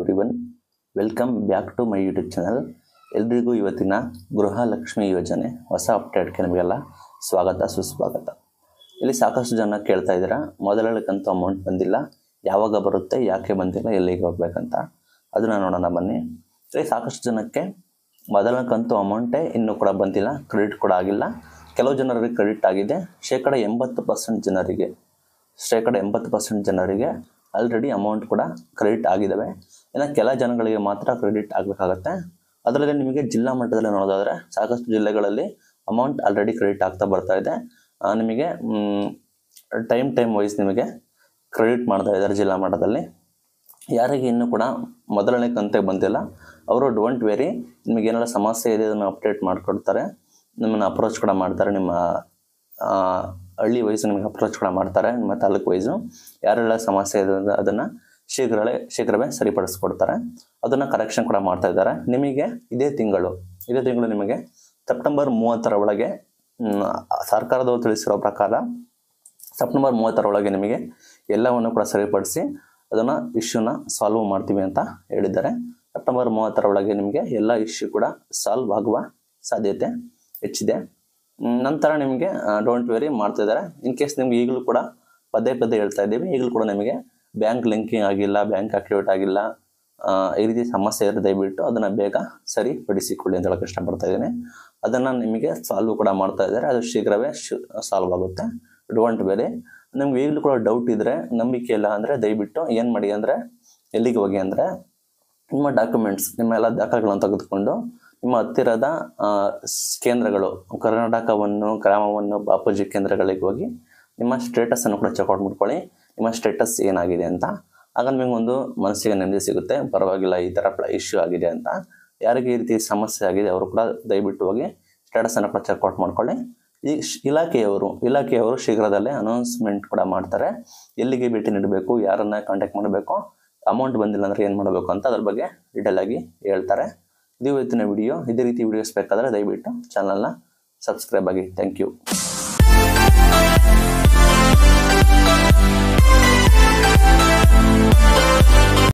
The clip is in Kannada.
every everyone welcome back to my YouTube channel ಎಲ್ರಿಗೂ ಇವತ್ತಿನ ಗೃಹಲಕ್ಷ್ಮಿ ಯೋಜನೆ ಹೊಸ ಅಪ್ಡೇಟ್ಗೆ ನಿಮಗೆಲ್ಲ ಸ್ವಾಗತ ಸುಸ್ವಾಗತ ಇಲ್ಲಿ ಸಾಕಷ್ಟು ಜನ ಕೇಳ್ತಾ ಇದ್ದೀರಾ ಮೊದಲ ಕಂತು ಅಮೌಂಟ್ ಬಂದಿಲ್ಲ ಯಾವಾಗ ಬರುತ್ತೆ ಯಾಕೆ ಬಂದಿಲ್ಲ ಎಲ್ಲಿಗೆ ಹೋಗ್ಬೇಕಂತ ಅದನ್ನು ನೋಡೋಣ ಬನ್ನಿ ಇಲ್ಲಿ ಸಾಕಷ್ಟು ಜನಕ್ಕೆ ಮೊದಲ ಕಂತು ಅಮೌಂಟೇ ಇನ್ನೂ ಕೂಡ ಬಂದಿಲ್ಲ ಕ್ರೆಡಿಟ್ ಕೂಡ ಆಗಿಲ್ಲ ಕೆಲವು ಜನರಿಗೆ ಕ್ರೆಡಿಟ್ ಆಗಿದೆ ಶೇಕಡ ಎಂಬತ್ತು ಪರ್ಸೆಂಟ್ ಜನರಿಗೆ ಶೇಕಡ ಎಂಬತ್ತು ಪರ್ಸೆಂಟ್ ಜನರಿಗೆ ಆಲ್ರೆಡಿ ಅಮೌಂಟ್ ಕೂಡ ಕ್ರೆಡಿಟ್ ಆಗಿದ್ದಾವೆ ಇನ್ನು ಕೆಲ ಜನಗಳಿಗೆ ಮಾತ್ರ ಕ್ರೆಡಿಟ್ ಆಗಬೇಕಾಗತ್ತೆ ಅದರಲ್ಲಿ ನಿಮಗೆ ಜಿಲ್ಲಾ ಮಟ್ಟದಲ್ಲಿ ನೋಡೋದಾದರೆ ಸಾಕಷ್ಟು ಜಿಲ್ಲೆಗಳಲ್ಲಿ ಅಮೌಂಟ್ ಆಲ್ರೆಡಿ ಕ್ರೆಡಿಟ್ ಆಗ್ತಾ ಬರ್ತಾ ಇದೆ ಆ, ನಿಮಗೆ ಟೈಮ್ ಟೈಮ್ ವೈಸ್ ನಿಮಗೆ ಕ್ರೆಡಿಟ್ ಮಾಡ್ತಾ ಇದ್ದಾರೆ ಜಿಲ್ಲಾ ಮಟ್ಟದಲ್ಲಿ ಯಾರಿಗೆ ಇನ್ನೂ ಕೂಡ ಮೊದಲನೇ ಕಂತೆ ಬಂದಿಲ್ಲ ಅವರು ಡೋಂಟ್ ವೆರಿ ನಿಮಗೆ ಏನಾರ ಸಮಸ್ಯೆ ಇದೆ ಅದನ್ನು ಅಪ್ಡೇಟ್ ಮಾಡಿಕೊಡ್ತಾರೆ ನಿಮ್ಮನ್ನು ಅಪ್ರೋಚ್ ಕೂಡ ಮಾಡ್ತಾರೆ ನಿಮ್ಮ ಆ, ಹಳ್ಳಿ ವೈಸು ನಿಮಗೆ ಅಪ್ರೋಚ್ ಕೂಡ ಮಾಡ್ತಾರೆ ನಿಮ್ಮ ತಾಲೂಕು ವೈಸು ಯಾರೆಲ್ಲ ಸಮಸ್ಯೆ ಇದೆ ಅದನ್ನು ಶೀಘ್ರವೇ ಶೀಘ್ರವೇ ಸರಿಪಡಿಸ್ಕೊಡ್ತಾರೆ ಅದನ್ನು ಕರೆಕ್ಷನ್ ಕೂಡ ಮಾಡ್ತಾ ಇದ್ದಾರೆ ನಿಮಗೆ ಇದೇ ತಿಂಗಳು ಇದೇ ತಿಂಗಳು ನಿಮಗೆ ಸೆಪ್ಟೆಂಬರ್ ಮೂವತ್ತರ ಒಳಗೆ ಮ್, ಸರ್ಕಾರದವರು ತಿಳಿಸಿರೋ ಪ್ರಕಾರ ಸೆಪ್ಟೆಂಬರ್ ಮೂವತ್ತರ ಒಳಗೆ ನಿಮಗೆ ಎಲ್ಲವನ್ನು ಕೂಡ ಸರಿಪಡಿಸಿ ಅದನ್ನು ಇಶ್ಯೂನ ಸಾಲ್ವ್ ಮಾಡ್ತೀವಿ ಅಂತ ಹೇಳಿದ್ದಾರೆ ಸೆಪ್ಟೆಂಬರ್ ಮೂವತ್ತರ ಒಳಗೆ ನಿಮಗೆ ಎಲ್ಲ ಇಶ್ಯೂ ಕೂಡ ಸಾಲ್ವ್ ಆಗುವ ಸಾಧ್ಯತೆ ಹೆಚ್ಚಿದೆ ಮ್, ನಂತರ ನಿಮಗೆ ಡೋಂಟ್ ವೆರಿ ಮಾಡ್ತಿದ್ದಾರೆ ಇನ್ ಕೇಸ್ ನಿಮ್ಗೆ ಈಗಲೂ ಕೂಡ ಪದೇ ಪದೇ ಹೇಳ್ತಾ ಇದ್ದೀವಿ ಈಗಲೂ ಕೂಡ ನಿಮಗೆ ಬ್ಯಾಂಕ್ ಲಿಂಕಿಂಗ್ ಆಗಿಲ್ಲ ಬ್ಯಾಂಕ್ ಆಕ್ಟಿವೇಟ್ ಆಗಿಲ್ಲ ಆ, ಈ ರೀತಿ ಸಮಸ್ಯೆ ಇದ್ರೆ ದಯವಿಟ್ಟು ಅದನ್ನು ಬೇಗ ಸರಿಪಡಿಸಿಕೊಳ್ಳಿ ಅಂತ ಹೇಳಕ್ಕೆ ಇಷ್ಟಪಡ್ತಾ ಇದ್ದೀನಿ ಅದನ್ನು ನಿಮಗೆ ಸಾಲ್ವ್ ಕೂಡ ಮಾಡ್ತಾ ಇದ್ದಾರೆ ಅದು ಶೀಘ್ರವೇ ಸಾಲ್ವ್ ಆಗುತ್ತೆ ಡೋಂಟ್ ಬೇರೆ ನಿಮ್ಗೆ ಈಗಲೂ ಕೂಡ ಡೌಟ್ ಇದ್ದರೆ ನಂಬಿಕೆ ಇಲ್ಲ ಅಂದರೆ ದಯವಿಟ್ಟು ಏನು ಮಾಡಿ ಅಂದರೆ ಎಲ್ಲಿಗೆ ಹೋಗಿ ಅಂದರೆ ನಿಮ್ಮ ಡಾಕ್ಯುಮೆಂಟ್ಸ್ ನಿಮ್ಮ ಎಲ್ಲ ದಾಖಲೆಗಳನ್ನು ತೆಗೆದುಕೊಂಡು ನಿಮ್ಮ ಹತ್ತಿರದ ಆ, ಸ್- ಕೇಂದ್ರಗಳು ಕರ್ನಾಟಕವನ್ನು ಗ್ರಾಮವನ್ನು ಬಾಪೂಜಿ ಕೇಂದ್ರಗಳಿಗೆ ಹೋಗಿ ನಿಮ್ಮ ಸ್ಟೇಟಸನ್ನು ಕೂಡ ಚೆಕ್ಔಟ್ ಮಾಡ್ಕೊಳ್ಳಿ ನಿಮ್ಮ ಸ್ಟೇಟಸ್ ಏನಾಗಿದೆ ಅಂತ ಆಗ ನಿಮಗೆ ಒಂದು ಮನಸ್ಸಿಗೆ ನೆಮ್ಮದಿ ಸಿಗುತ್ತೆ ಪರವಾಗಿಲ್ಲ ಈ ಥರ ಇಶ್ಯೂ ಆಗಿದೆ ಅಂತ ಯಾರಿಗೆ ಈ ರೀತಿ ಸಮಸ್ಯೆ ಆಗಿದೆ ಅವರು ಕೂಡ ದಯವಿಟ್ಟು ಹೋಗಿ ಸ್ಟೇಟಸನ್ನು ಕೂಡ ಚೆಕ್ಔಟ್ ಮಾಡ್ಕೊಳ್ಳಿ ಈ ಶ್- ಇಲಾಖೆಯವರು ಇಲಾಖೆಯವರು ಶೀಘ್ರದಲ್ಲೇ ಅನೌನ್ಸ್ಮೆಂಟ್ ಕೂಡ ಮಾಡ್ತಾರೆ ಎಲ್ಲಿಗೆ ಭೇಟಿ ನೀಡಬೇಕು ಯಾರನ್ನ ಕಾಂಟ್ಯಾಕ್ಟ್ ಮಾಡಬೇಕು ಅಮೌಂಟ್ ಬಂದಿಲ್ಲ ಅಂದರೆ ಏನು ಮಾಡಬೇಕು ಅಂತ ಅದ್ರ ಬಗ್ಗೆ ಡೀಟೇಲ್ ಆಗಿ ಹೇಳ್ತಾರೆ ಇದು ಇವತ್ತಿನ ವಿಡಿಯೋ ಇದೇ ರೀತಿ ವಿಡಿಯೋಸ್ ಬೇಕಾದರೆ ದಯವಿಟ್ಟು ಚಾನಲ್ನ ಸಬ್ಸ್ಕ್ರೈಬ್ ಆಗಿ ಥ್ಯಾಂಕ್ ಯು